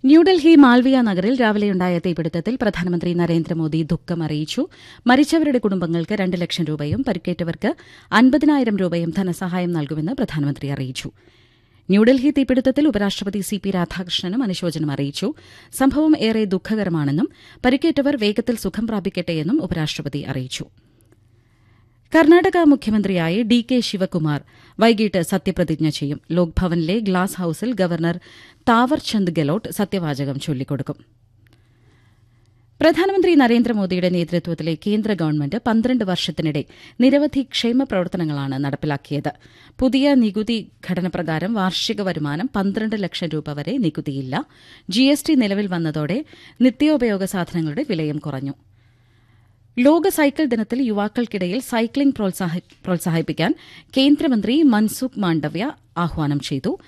ന്യൂഡൽഹി മാൽവിയ നഗറിൽ രാവിലെയുണ്ടായ തീപിടുത്തത്തിൽ പ്രധാനമന്ത്രി നരേന്ദ്രമോദി ദുഃഖം അറിയിച്ചു മരിച്ചവരുടെ കുടുംബങ്ങൾക്ക് രണ്ട് ലക്ഷം രൂപയും പരിക്കേറ്റവർക്ക് അൻപതിനായിരം രൂപയും ധനസഹായം നൽകുമെന്ന് പ്രധാനമന്ത്രി അറിയിച്ചു ന്യൂഡൽഹി തീപിടുത്തത്തിൽ ഉപരാഷ്ട്രപതി സി പി രാധാകൃഷ്ണനും അനുശോചനം അറിയിച്ചു സംഭവം ഏറെ ദുഃഖകരമാണെന്നും പരിക്കേറ്റവർ വേഗത്തിൽ സുഖം പ്രാപിക്കട്ടെയെന്നും ഉപരാഷ്ട്രപതി അറിയിച്ചു കർണാടക മുഖ്യമന്ത്രിയായി ഡി കെ ശിവകുമാർ വൈകിട്ട് സത്യപ്രതിജ്ഞ ചെയ്യും ലോക്ഭവനിലെ ഗ്ലാസ് ഹൌസിൽ ഗവർണർ താവർചന്ദ് ഗെലോട്ട് സത്യവാചകം ചൊല്ലിക്കൊടുക്കും പ്രധാനമന്ത്രി നരേന്ദ്രമോദിയുടെ നേതൃത്വത്തിലെ കേന്ദ്ര ഗവൺമെന്റ് പന്ത്രണ്ട് വർഷത്തിനിടെ നിരവധി ക്ഷേമ പ്രവർത്തനങ്ങളാണ് നടപ്പിലാക്കിയത് പുതിയ നികുതി ഘടനപ്രകാരം വാർഷിക വരുമാനം പന്ത്രണ്ട് ലക്ഷം രൂപ വരെ നികുതിയില്ല ജിഎസ്ടി നിലവിൽ വന്നതോടെ നിത്യോപയോഗ സാധനങ്ങളുടെ വിലയും കുറഞ്ഞു ലോക സൈക്കിൾ ദിനത്തിൽ യുവാക്കൾക്കിടയിൽ സൈക്ലിംഗ് പ്രോത്സാഹിപ്പിക്കാൻ കേന്ദ്രമന്ത്രി മൻസുഖ് മാണ്ഡവ്യ ആഹ്വാനം ചെയ്തു